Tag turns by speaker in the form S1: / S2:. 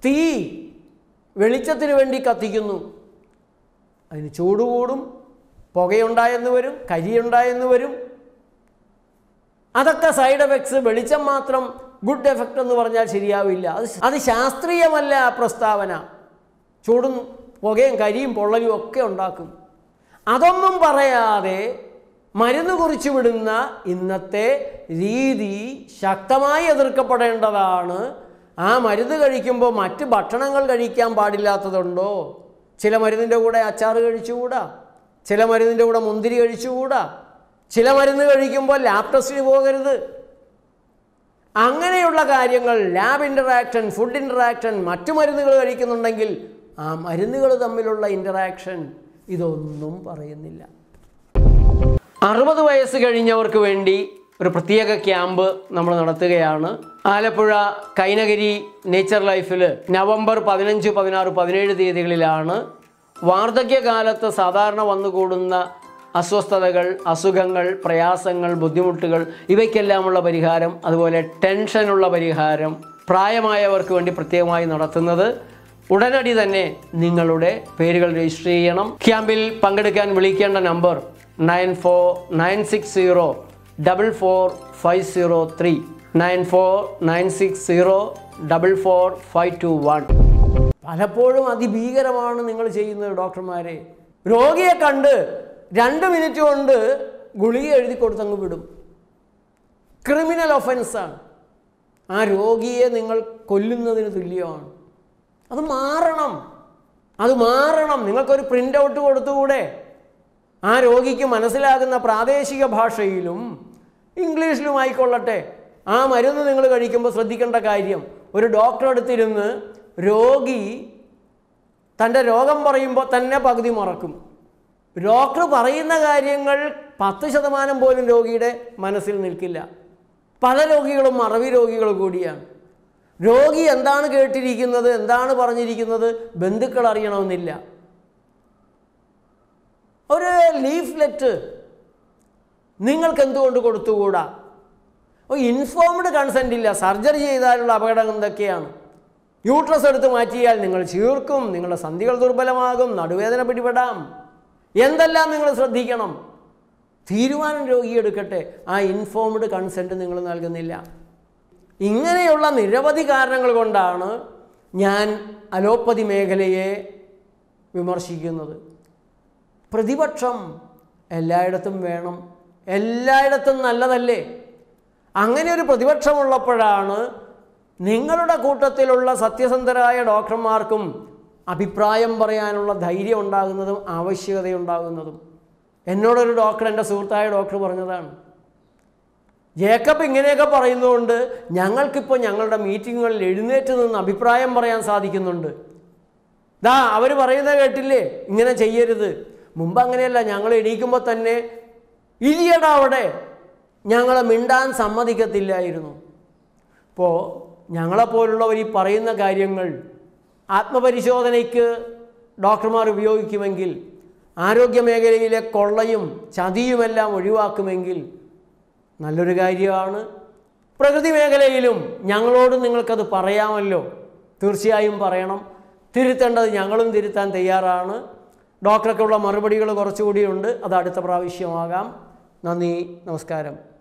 S1: തീ വെളിച്ചത്തിന് വേണ്ടി കത്തിക്കുന്നു അതിന് ചൂട് കൂടും പുകയുണ്ടായെന്ന് വരും കരിയുണ്ടായെന്ന് വരും അതൊക്കെ സൈഡ് എഫക്ട്സ് വെളിച്ചം മാത്രം ഗുഡ് എഫക്റ്റ് എന്ന് പറഞ്ഞാൽ ശരിയാവില്ല അത് അത് ശാസ്ത്രീയമല്ല ആ പ്രസ്താവന ചൂടും പുകയും കരിയും പൊള്ളലും ഒക്കെ ഉണ്ടാക്കും അതൊന്നും പറയാതെ മരുന്ന് കുറിച്ച് വിടുന്ന ഇന്നത്തെ രീതി ശക്തമായി എതിർക്കപ്പെടേണ്ടതാണ് ആ മരുന്ന് കഴിക്കുമ്പോൾ മറ്റ് ഭക്ഷണങ്ങൾ കഴിക്കാൻ പാടില്ലാത്തതുണ്ടോ ചില മരുന്നിൻ്റെ കൂടെ അച്ചാറ് കഴിച്ചുകൂടാ ചില മരുന്നിൻ്റെ കൂടെ മുന്തിരി കഴിച്ചുകൂടാ ചില മരുന്ന് കഴിക്കുമ്പോൾ ലാബ് ടെസ്റ്റിന് പോകരുത് അങ്ങനെയുള്ള കാര്യങ്ങൾ ലാബ് ഇൻ്ററാക്ഷൻ ഫുഡ് ഇൻ്ററാക്ഷൻ മറ്റു മരുന്നുകൾ കഴിക്കുന്നുണ്ടെങ്കിൽ ആ മരുന്നുകൾ തമ്മിലുള്ള ഇൻ്ററാക്ഷൻ ഇതൊന്നും പറയുന്നില്ല അറുപത് വയസ്സ് കഴിഞ്ഞവർക്ക് വേണ്ടി ഒരു പ്രത്യേക ക്യാമ്പ് നമ്മൾ നടത്തുകയാണ് ആലപ്പുഴ കൈനഗരി നേച്ചർ ലൈഫിൽ നവംബർ പതിനഞ്ച് പതിനാറ് പതിനേഴ് തീയതികളിലാണ് വാർദ്ധക്യകാലത്ത് സാധാരണ വന്നുകൂടുന്ന അസ്വസ്ഥതകൾ അസുഖങ്ങൾ പ്രയാസങ്ങൾ ബുദ്ധിമുട്ടുകൾ ഇവയ്ക്കെല്ലാമുള്ള പരിഹാരം അതുപോലെ ടെൻഷനുള്ള പരിഹാരം പ്രായമായവർക്ക് വേണ്ടി പ്രത്യേകമായി നടത്തുന്നത് ഉടനടി തന്നെ നിങ്ങളുടെ പേരുകൾ രജിസ്റ്റർ ചെയ്യണം ക്യാമ്പിൽ പങ്കെടുക്കാൻ വിളിക്കേണ്ട number nine four nine six zero double four five zero three nine four nine six zero double four five two one പലപ്പോഴും അതിഭീകരമാണ് നിങ്ങൾ ചെയ്യുന്നത് ഡോക്ടർമാരെ രോഗിയെ കണ്ട് രണ്ട് മിനിറ്റ് കൊണ്ട് ഗുളിക എഴുതി കൊടുത്തങ്ങ് വിടും ക്രിമിനൽ ഒഫൻസാണ് ആ രോഗിയെ നിങ്ങൾ കൊല്ലുന്നതിന് തുല്യമാണ് അത് മാറണം അത് മാറണം നിങ്ങൾക്കൊരു പ്രിൻ്റ് ഔട്ട് കൊടുത്തുകൂടെ ആ രോഗിക്ക് മനസ്സിലാകുന്ന പ്രാദേശിക ഭാഷയിലും ഇംഗ്ലീഷിലും ആയിക്കൊള്ളട്ടെ ആ മരുന്ന് നിങ്ങൾ കഴിക്കുമ്പോൾ ശ്രദ്ധിക്കേണ്ട കാര്യം ഒരു ഡോക്ടർ അടുത്തിരുന്ന് രോഗി തൻ്റെ രോഗം പറയുമ്പോൾ തന്നെ പകുതി മറക്കും ഡോക്ടർ പറയുന്ന കാര്യങ്ങൾ പത്ത് ശതമാനം പോലും രോഗിയുടെ മനസ്സിൽ നിൽക്കില്ല പല രോഗികളും മറവി രോഗികൾ കൂടിയാണ് രോഗി എന്താണ് കേട്ടിരിക്കുന്നത് എന്താണ് പറഞ്ഞിരിക്കുന്നത് ബന്ധുക്കൾ അറിയണമെന്നില്ല ഒരു ലീഫ്ലെറ്റ് നിങ്ങൾക്ക് എന്തുകൊണ്ട് കൊടുത്തുകൂടാ ഒരു ഇൻഫോംഡ് കൺസെൻ്റ് ഇല്ല സർജറി ചെയ്താലുള്ള അപകടം എന്തൊക്കെയാണ് യൂട്രസ് എടുത്ത് മാറ്റിയാൽ നിങ്ങൾ ചീർക്കും നിങ്ങളുടെ സന്ധികൾ ദുർബലമാകും നടുവേദന പിടിപെടാം എന്തെല്ലാം നിങ്ങൾ ശ്രദ്ധിക്കണം തീരുമാനം രോഗി എടുക്കട്ടെ ആ ഇൻഫോംഡ് കൺസെൻറ്റ് നിങ്ങൾ നൽകുന്നില്ല ഇങ്ങനെയുള്ള നിരവധി കാരണങ്ങൾ കൊണ്ടാണ് ഞാൻ അലോപ്പതി മേഖലയെ വിമർശിക്കുന്നത് പ്രതിപക്ഷം എല്ലായിടത്തും വേണം എല്ലായിടത്തും നല്ലതല്ലേ അങ്ങനെ ഒരു പ്രതിപക്ഷമുള്ളപ്പോഴാണ് നിങ്ങളുടെ കൂട്ടത്തിലുള്ള സത്യസന്ധരായ ഡോക്ടർമാർക്കും അഭിപ്രായം പറയാനുള്ള ധൈര്യം ഉണ്ടാകുന്നതും ആവശ്യകതയുണ്ടാകുന്നതും എന്നോടൊരു ഡോക്ടർ എൻ്റെ സുഹൃത്തായ ഡോക്ടർ പറഞ്ഞതാണ് ജേക്കബ് ഇങ്ങനെയൊക്കെ പറയുന്നതുകൊണ്ട് ഞങ്ങൾക്കിപ്പോൾ ഞങ്ങളുടെ മീറ്റിങ്ങുകളിൽ എഴുന്നേറ്റ് നിന്ന് അഭിപ്രായം പറയാൻ സാധിക്കുന്നുണ്ട് ദാ അവർ പറയുന്നത് കേട്ടില്ലേ ഇങ്ങനെ ചെയ്യരുത് മുമ്പ് അങ്ങനെയല്ല ഞങ്ങൾ എണീക്കുമ്പോൾ തന്നെ ഇരിയടാ അവിടെ ഞങ്ങളെ മിണ്ടാൻ സമ്മതിക്കത്തില്ലായിരുന്നു ഇപ്പോൾ ഞങ്ങളെപ്പോലുള്ളവർ ഈ പറയുന്ന കാര്യങ്ങൾ ആത്മപരിശോധനയ്ക്ക് ഡോക്ടർമാർ ഉപയോഗിക്കുമെങ്കിൽ ആരോഗ്യ മേഖലയിലെ കൊള്ളയും ചതിയുമെല്ലാം ഒഴിവാക്കുമെങ്കിൽ നല്ലൊരു കാര്യമാണ് പ്രകൃതി മേഖലയിലും ഞങ്ങളോട് നിങ്ങൾക്കത് പറയാമല്ലോ തീർച്ചയായും പറയണം തിരുത്തേണ്ടത് ഞങ്ങളും തിരുത്താൻ തയ്യാറാണ് ഡോക്ടർക്കുള്ള മറുപടികൾ കുറച്ചുകൂടിയുണ്ട് അത് അടുത്ത പ്രാവശ്യമാകാം നന്ദി നമസ്കാരം